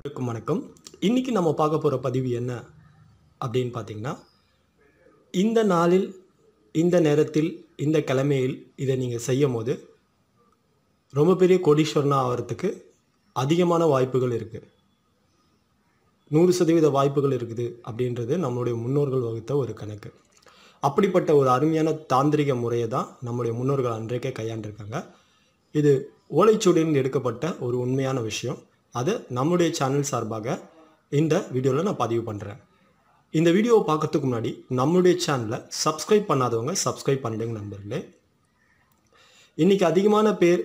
அனைவருக்கும் வணக்கம் இன்னைக்கு நம்ம பார்க்க போகிற பதிவு என்ன அப்படின்னு பார்த்தீங்கன்னா இந்த நாளில் இந்த நேரத்தில் இந்த கிழமையில் இதை நீங்கள் செய்யும் போது ரொம்ப பெரிய கோடீஸ்வரனா ஆகிறதுக்கு அதிகமான வாய்ப்புகள் இருக்குது நூறு சதவீத வாய்ப்புகள் இருக்குது அப்படின்றது நம்மளுடைய முன்னோர்கள் வகுத்த ஒரு கணக்கு அப்படிப்பட்ட ஒரு அருமையான தாந்திரிக முறையை தான் நம்முடைய முன்னோர்கள் அன்றைக்கே கையாண்டிருக்காங்க இது ஓலைச்சுவடியில் எடுக்கப்பட்ட ஒரு உண்மையான விஷயம் அதை நம்முடைய சேனல் சார்பாக இந்த வீடியோவில் நான் பதிவு பண்ணுறேன் இந்த வீடியோவை பார்க்கறதுக்கு முன்னாடி நம்மளுடைய சேனலை சப்ஸ்கிரைப் பண்ணாதவங்க சப்ஸ்கிரைப் பண்ணிடுங்க நண்பர்களே இன்றைக்கி அதிகமான பேர்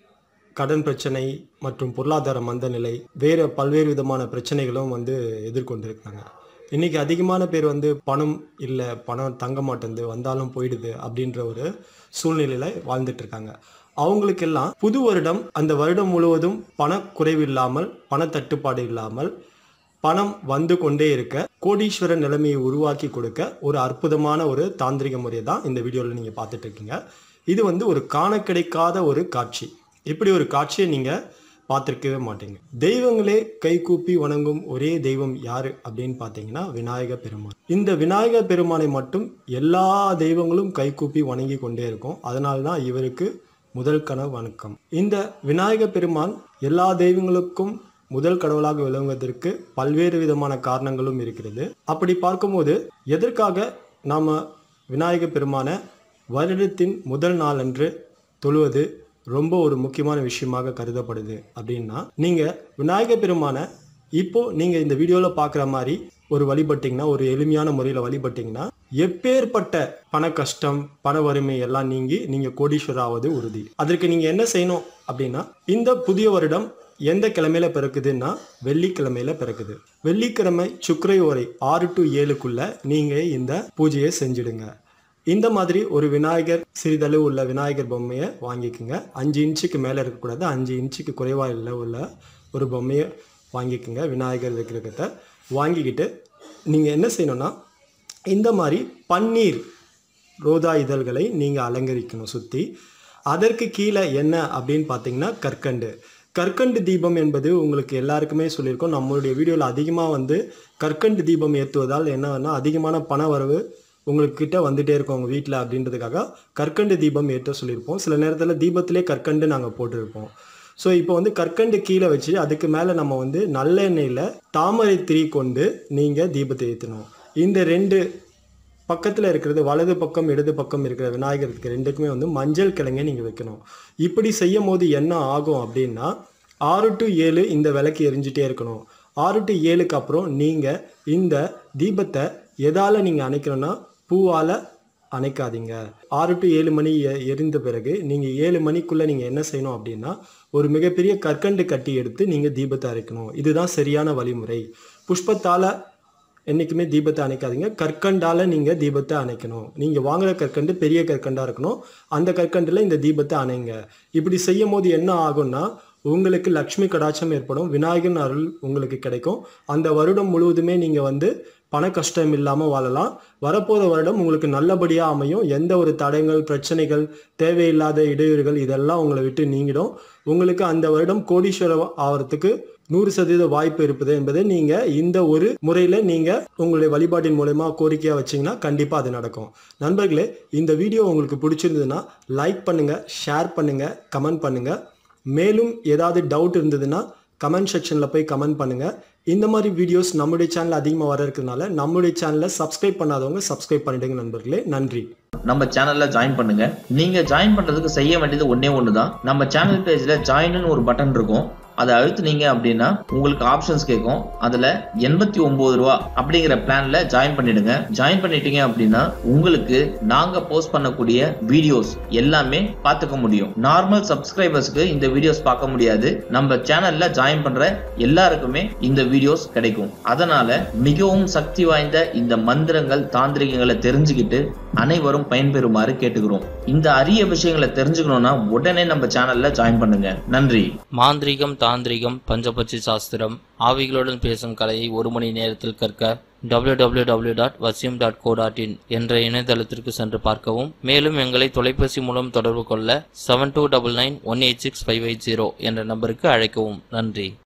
கடன் பிரச்சனை மற்றும் பொருளாதார மந்த நிலை வேறு பல்வேறு விதமான பிரச்சனைகளும் வந்து எதிர்கொண்டிருக்காங்க இன்றைக்கி அதிகமான பேர் வந்து பணம் இல்லை பணம் தங்க மாட்டேங்குது வந்தாலும் போயிடுது அப்படின்ற ஒரு சூழ்நிலையில் வாழ்ந்துட்டு இருக்காங்க அவங்களுக்கெல்லாம் புது வருடம் அந்த வருடம் முழுவதும் பணக்குறைவு இல்லாமல் பணத்தட்டுப்பாடு இல்லாமல் பணம் வந்து கொண்டே இருக்க கோடீஸ்வர நிலைமையை உருவாக்கி கொடுக்க ஒரு அற்புதமான ஒரு தாந்திரிக முறையை தான் இந்த வீடியோவில் நீங்கள் பார்த்துட்டு இருக்கீங்க இது வந்து ஒரு காண கிடைக்காத ஒரு காட்சி இப்படி ஒரு காட்சியை நீங்கள் பார்த்துருக்கவே மாட்டீங்க தெய்வங்களே கைகூப்பி வணங்கும் ஒரே தெய்வம் யாரு அப்படின்னு பார்த்தீங்கன்னா விநாயக பெருமான் இந்த விநாயக பெருமானை மட்டும் எல்லா தெய்வங்களும் கைகூப்பி வணங்கி கொண்டே இருக்கும் அதனால தான் இவருக்கு முதல் கனவு வணக்கம் இந்த விநாயக பெருமான் எல்லா தெய்வங்களுக்கும் முதல் கடவுளாக விளங்குவதற்கு பல்வேறு விதமான காரணங்களும் இருக்கிறது அப்படி பார்க்கும்போது எதற்காக நாம் விநாயக பெருமான வருடத்தின் முதல் நாள் அன்று தொழுவது ரொம்ப ஒரு முக்கியமான விஷயமாக கருதப்படுது அப்படின்னா நீங்கள் விநாயக பெருமான இப்போ நீங்கள் இந்த வீடியோவில் பார்க்குற மாதிரி ஒரு வழிபட்டீங்கன்னா ஒரு எளிமையான முறையில் வழிபட்டீங்கன்னா எப்பேற்பட்ட பண கஷ்டம் பண வறுமை எல்லாம் நீங்கி நீங்கள் கோடீஸ்வரர் ஆவது உறுதி அதற்கு நீங்கள் என்ன செய்யணும் அப்படின்னா இந்த புதிய வருடம் எந்த கிழமையில பிறக்குதுன்னா வெள்ளிக்கிழமையில பிறக்குது வெள்ளிக்கிழமை சுக்கரை ஓரை ஆறு டு ஏழுக்குள்ள நீங்க இந்த பூஜையை செஞ்சிடுங்க இந்த மாதிரி ஒரு விநாயகர் சிறிதளவு உள்ள விநாயகர் பொம்மையை வாங்கிக்கோங்க அஞ்சு இன்ச்சுக்கு மேலே இருக்கக்கூடாது அஞ்சு இன்ச்சுக்கு குறைவாக இல்லை உள்ள ஒரு பொம்மையை வாங்கிக்கோங்க விநாயகர் விக்கிரகத்தை வாங்கிக்கிட்டு நீங்கள் என்ன செய்யணும்னா இந்த மாதிரி பன்னீர் ரோதா இதழ்களை நீங்கள் அலங்கரிக்கணும் சுற்றி அதற்கு கீழே என்ன அப்படின்னு பார்த்தீங்கன்னா கற்கண்டு கற்கண்டு தீபம் என்பது உங்களுக்கு எல்லாருக்குமே சொல்லியிருக்கோம் நம்மளுடைய வீடியோவில் அதிகமாக வந்து கற்கண்டு தீபம் ஏற்றுவதால் என்னன்னா அதிகமான பண வரவு உங்களுக்கு கிட்ட வந்துட்டே இருக்கும் உங்கள் வீட்டில் அப்படின்றதுக்காக கற்கண்டு தீபம் ஏற்ற சொல்லியிருப்போம் சில நேரத்தில் தீபத்திலே கற்கண்டு நாங்கள் போட்டிருப்போம் ஸோ இப்போ வந்து கற்கண்டு கீழே வச்சு அதுக்கு மேலே நம்ம வந்து நல்லெண்ணெயில் தாமரை திரி கொண்டு நீங்கள் தீபத்தை ஏற்றணும் இந்த ரெண்டு பக்கத்தில் இருக்கிறது வலது பக்கம் இடது பக்கம் இருக்கிற விநாயகருக்கு ரெண்டுக்குமே வந்து மஞ்சள் கிழங்கை நீங்கள் வைக்கணும் இப்படி செய்யும் போது என்ன ஆகும் அப்படின்னா ஆறு டு ஏழு இந்த விளக்கு எரிஞ்சிட்டே இருக்கணும் ஆறு டு ஏழுக்கு அப்புறம் நீங்கள் இந்த தீபத்தை எதால் நீங்கள் அணைக்கணும்னா பூவால் அணைக்காதீங்க ஆறு டு ஏழு மணி எ- எரிந்த பிறகு நீங்கள் ஏழு மணிக்குள்ளே நீங்கள் என்ன செய்யணும் அப்படின்னா ஒரு மிகப்பெரிய கற்கண்டு கட்டி எடுத்து நீங்கள் தீபத்தை அரைக்கணும் இதுதான் சரியான வழிமுறை புஷ்பத்தால் என்றைக்குமே தீபத்தை அணைக்காதீங்க கற்கண்டால் நீங்கள் தீபத்தை அணைக்கணும் நீங்கள் வாங்குற கற்கண்டு பெரிய கற்கண்டாக இருக்கணும் அந்த கற்கண்டில் இந்த தீபத்தை அணைங்க இப்படி செய்யும் போது என்ன ஆகும்னா உங்களுக்கு லக்ஷ்மி கடாட்சம் ஏற்படும் விநாயகன் அருள் உங்களுக்கு கிடைக்கும் அந்த வருடம் முழுவதுமே நீங்கள் வந்து பண கஷ்டம் இல்லாமல் வாழலாம் வரப்போகிற வருடம் உங்களுக்கு நல்லபடியாக அமையும் எந்த ஒரு தடங்கள் பிரச்சனைகள் தேவையில்லாத இடையூறுகள் இதெல்லாம் உங்களை விட்டு நீங்கிடும் உங்களுக்கு அந்த வருடம் கோடீஸ்வரம் ஆகிறதுக்கு நூறு சதவீத வாய்ப்பு இருப்பது என்பதை நீங்கள் இந்த ஒரு முறையில் நீங்கள் உங்களுடைய வழிபாட்டின் மூலயமா கோரிக்கையாக வச்சீங்கன்னா கண்டிப்பாக அது நடக்கும் நண்பர்களே இந்த வீடியோ உங்களுக்கு பிடிச்சிருந்ததுன்னா லைக் பண்ணுங்கள் ஷேர் பண்ணுங்கள் கமெண்ட் பண்ணுங்கள் மேலும் ஏதாவது டவுட் இருந்ததுன்னா கமெண்ட் செக்ஷனில் போய் கமெண்ட் பண்ணுங்கள் இந்த மாதிரி வீடியோஸ் நம்முடைய சேனல் அதிகமாக வர இருக்கிறதுனால நம்முடைய சேனலை சப்ஸ்கிரைப் பண்ணாதவங்க சப்ஸ்கிரைப் பண்ணிடுங்க நண்பர்களே நன்றி நம்ம சேனல்ல ஜாயின் பண்ணுங்க நீங்க ஜாயின் பண்றதுக்கு செய்ய வேண்டியது ஒண்ணே ஒண்ணுதான் நம்ம சேனல் பேஜ்ல ஜாயின்னு ஒரு பட்டன் இருக்கும் அதை அழுத்துனீங்க அப்படின்னா உங்களுக்கு ஆப்ஷன்ஸ் கேட்கும் அதுல எண்பத்தி ஒன்பது ரூபா அப்படிங்கிற பிளான்ல ஜாயின் பண்ணிடுங்க ஜாயின் பண்ணிட்டீங்க அப்படின்னா உங்களுக்கு நாங்க போஸ்ட் பண்ணக்கூடிய வீடியோஸ் எல்லாமே பார்த்துக்க முடியும் நார்மல் சப்ஸ்கிரைபர்ஸ்க்கு இந்த வீடியோஸ் பார்க்க முடியாது நம்ம சேனல்ல ஜாயின் பண்ற எல்லாருக்குமே இந்த வீடியோஸ் கிடைக்கும் அதனால மிகவும் சக்தி வாய்ந்த இந்த மந்திரங்கள் தாந்திரிகங்களை தெரிஞ்சுக்கிட்டு அனைவரும் பயன்பெறுமாறு கேட்டுக்கிறோம் இந்த அரிய விஷயங்களை தெரிஞ்சுக்கணும்னா உடனே நம்ம சேனல்ல ஜாயின் பண்ணுங்க நன்றி மாந்திரீகம் தாந்திரிகம் பஞ்சபட்சி சாஸ்திரம் ஆவிகளுடன் பேசும் கலையை ஒரு மணி நேரத்தில் கற்க www.vasim.co.in டாட் வசியம் டாட் கோ டாட் இன் என்ற இணையதளத்திற்கு சென்று பார்க்கவும் மேலும் எங்களை தொலைபேசி மூலம் தொடர்பு கொள்ள seven two double nine one eight six five eight zero என்ற நம்பருக்கு அழைக்கவும் நன்றி